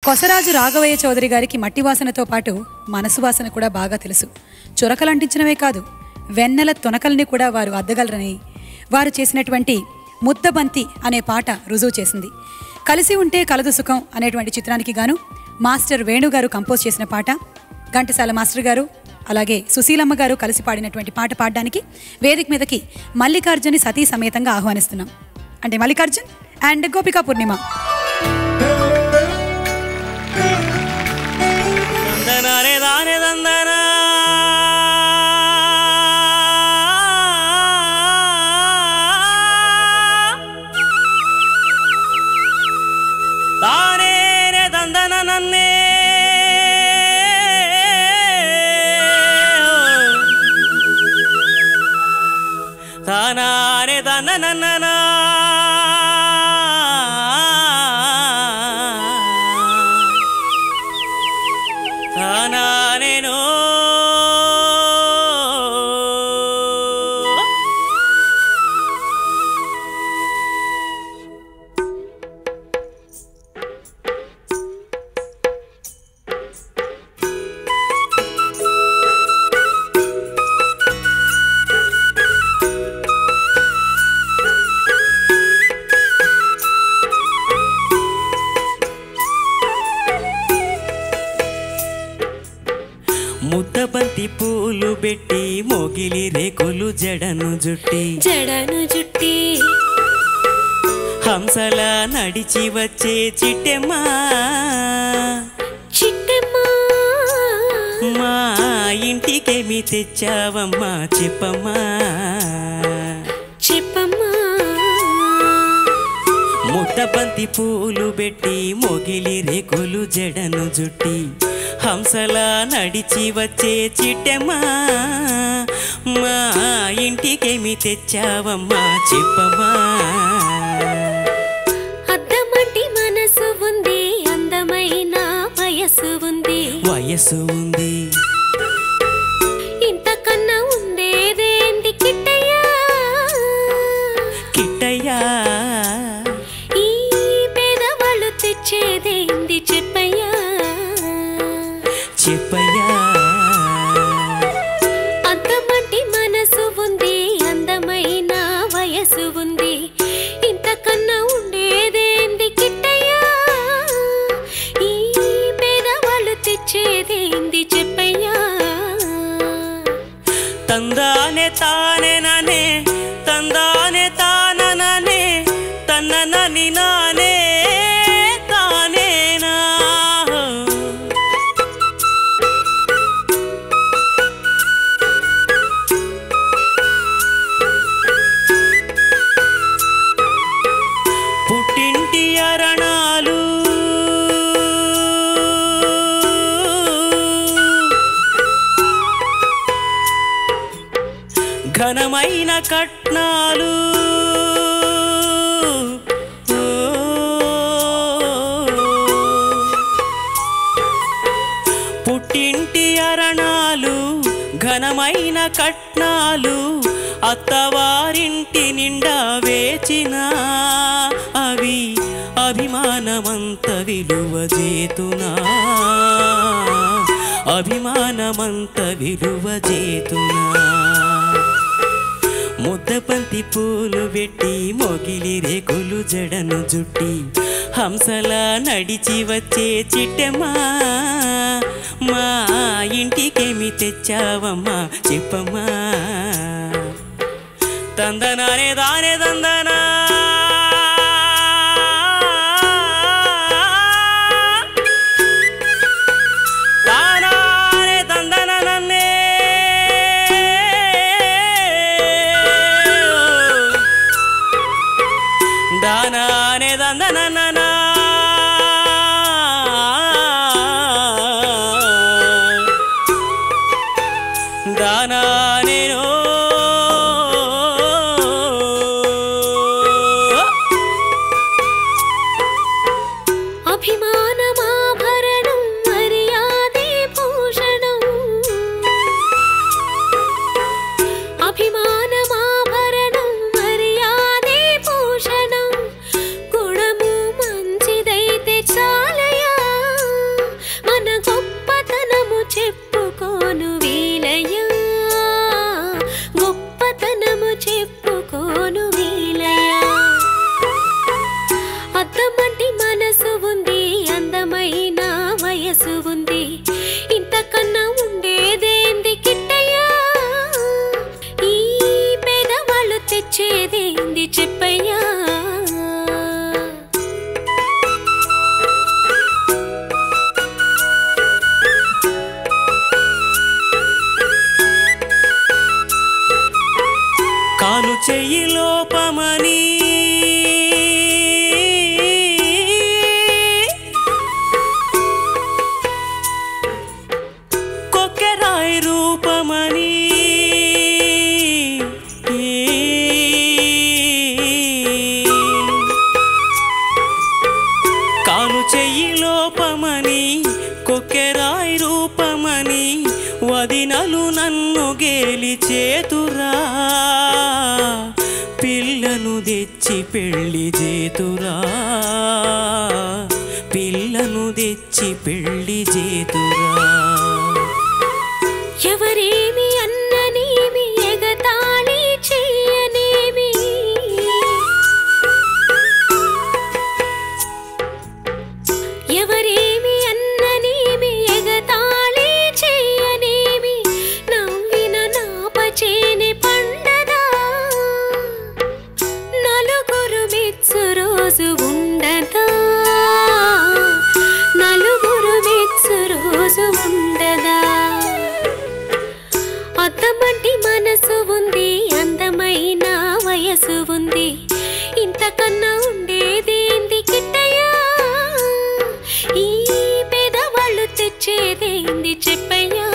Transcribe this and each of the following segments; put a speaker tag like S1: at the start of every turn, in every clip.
S1: కొసరాజు రాఘవయ్య చౌదరి గారికి మట్టి వాసనతో పాటు మనసు వాసన కూడా బాగా తెలుసు చురకలంటించడమే కాదు వెన్నెల తొనకల్ని కూడా వారు అద్దగలరని వారు చేసినటువంటి ముద్దబంతి అనే పాట రుజువు చేసింది కలిసి ఉంటే కలదు సుఖం అనేటువంటి చిత్రానికి గాను మాస్టర్ వేణు గారు కంపోజ్ చేసిన పాట ఘంటసాల మాస్టర్ గారు అలాగే సుశీలమ్మ గారు కలిసి పాడినటువంటి పాట పాడడానికి వేదిక మీదకి మల్లికార్జుని సతీ సమేతంగా ఆహ్వానిస్తున్నాం అంటే మల్లికార్జున్ అండ్ గోపికా పూర్ణిమ
S2: దందనారే దానే దందనా తానేనే దందన నన్నే తానానే దన్న నన్ననా తానానేనో ముద్దబంతి పూలు పెట్టి మొగిలి రేకులు జడను జుట్టి
S3: జడను జుట్టి
S2: హంసల నడిచి వచ్చే చిట్టెమ్మా
S3: చిట్టెమ్మా
S2: మా ఇంటికేమి తెచ్చావమ్మా చెప్పమ్మా
S3: చెప్పమ్మా
S2: ముద్దబంతి పూలు పెట్టి మొగిలి రేకులు జడను జుట్టి హంసల నడిచి వచ్చే చిట్టెమ్మా మా ఇంటికేమి తెచ్చావమ్మా చెప్పమ్మా
S3: అద్దమంటి మనసు ఉంది అందమైన వయసు ఉంది
S2: వయసు ఉంది
S3: ఇంతకన్నా ఉండేదేంటి కిట్టయ్యా
S2: కిట్టయ్యా
S3: ఈ పేదవాళ్ళు తెచ్చేదేంది చెప్పయ్యా
S2: చెప్పయ్యా
S3: అద్దమంటి మనసు ఉంది అందమైన వయసు ఉంది ఇంతకన్నా ఉండేదేంది కిట్టయ్యా ఈ పేదవాళ్ళు తెచ్చేదేంది చెప్పయ్యా
S2: తందానే తానే ననే తందానే తాననే తన్ననని నానే తానేనా పుట్టింటి అరణాలు ఘనమైన కట్నాలు ఓ, పుట్టింటి అరణాలు ఘనమైన కట్నాలు అత్తవారింటి నిండా వేచిన అవి అభిమానమంత విలువ చేతునా అభిమానమంత విలువ చేతునా ముద్దబంతి పూలు పెట్టి మొగిలి రేకులు జడను జుట్టి హంసల నడిచి వచ్చే చిట్టెమ్మా మా ఇంటికేమి తెచ్చావమ్మా చెప్పమ్మా తందనానే దానే దందనా తానానే దందన నన్నే దానానే దందన ననా దానానేనో దినలు నన్ను గేలి చేతురా పిల్లను తెచ్చి పెళ్లి చేతురా పిల్లను తెచ్చి పెళ్లి చేతురా
S3: ఎవరేమి అన్ననేమి ఎగతాళి చెయ్యనేమి ఎవరేమి అన్ననేమి ఎగతాళి చెయ్యనేమి నవ్విన నాపచేని పండదా నలుగురు మెచ్చు రోజు ఉండదా నలుగురు మెచ్చు రోజు ఉండదా అద్దమంటి మనసు ఉంది అందమైన వయసు ఉంది ఇంతకన్నా ఉండేదేంది కిట్టయ్యా ఈ పేదవాళ్ళు తెచ్చేదేంది చెప్పయ్యా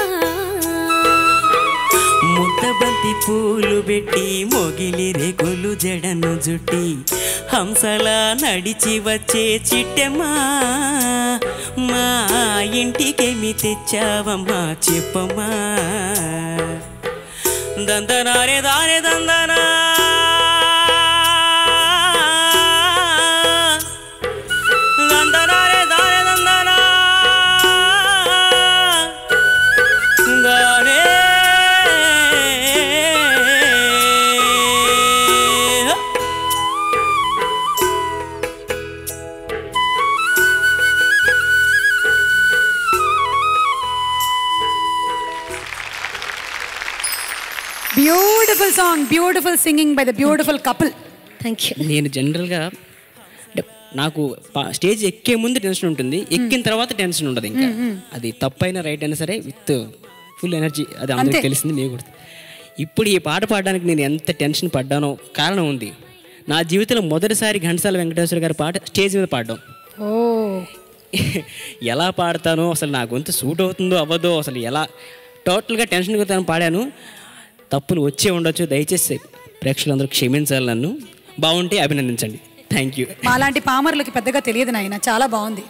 S2: ముద్దబంతి పూలు పెట్టి మొగిలి రేకులు జడను జుట్టి హంసలా నడిచి వచ్చే చిట్టెమ్మా మా ఇంటికేమి తెచ్చావమ్మా చెప్పమ్మా దందనారే దారే దందనా దందనారే దారే దందనా దానే
S1: beautiful song beautiful singing by the beautiful couple
S3: thank you
S4: నేను జనరల్గా అంటే నాకు పా- స్టేజ్ ఎక్కే ముందు టెన్షన్ ఉంటుంది ఎక్కిన తర్వాత టెన్షన్ ఉండదు ఇంకా అది తప్పైనా రైట్ అయినా సరే విత్ ఫుల్ ఎనర్జీ అది అందరికి
S1: అంతే.
S4: తెలిసింది మీకు కూడా ఇప్పుడు ఈ పాట పాడడానికి నేను ఎంత టెన్షన్ పడ్డానో కారణం ఉంది నా జీవితంలో మొదటిసారి ఘంటసాల వెంకటేశ్వర గారి పాట స్టేజ్ మీద పాడడం
S1: ఓ
S4: ఎలా పాడతానో అసలు నా గొంతు సూట్ అవుతుందో అవ్వదో అసలు ఎలా టోటల్గా టెన్షన్గా తను పాడాను తప్పులు వచ్చే ఉండొచ్చు దయచేసి ప్రేక్షకులందరూ క్షమించాలి నన్ను బాగుంటే అభినందించండి థ్యాంక్ యూ
S1: మాలాంటి పామరులకి పెద్దగా తెలియదు నాయన చాలా బాగుంది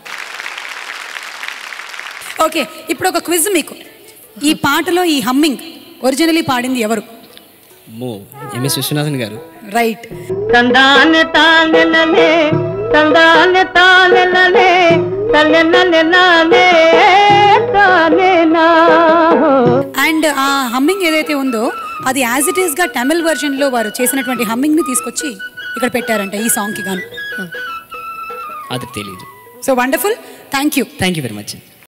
S1: ఓకే ఇప్పుడు ఒక క్విజ్ మీకు ఈ పాటలో ఈ హమ్మింగ్ ఒరిజినలీ పాడింది ఎవరు
S4: మో ఎంఎస్ విశ్వనాథన్ గారు
S1: రైట్
S5: ತಂದಾನೆ ತಾನೆಲನೆ ತಂದಾನೆ ತಾನೆಲನೆ ತಲೆನಲೆ ನಾನೇ ತಾನೇ ನಾ
S1: అండ్ ఆ హమ్మింగ్ ఏదైతే ఉందో అది యాజ్ ఇట్ ఈస్గా తమిళ్ వెర్షన్లో వారు చేసినటువంటి హమ్మింగ్ని తీసుకొచ్చి ఇక్కడ పెట్టారంట ఈ సాంగ్కి గాను
S4: అది తెలియదు
S1: so wonderful thank you
S4: thank you very much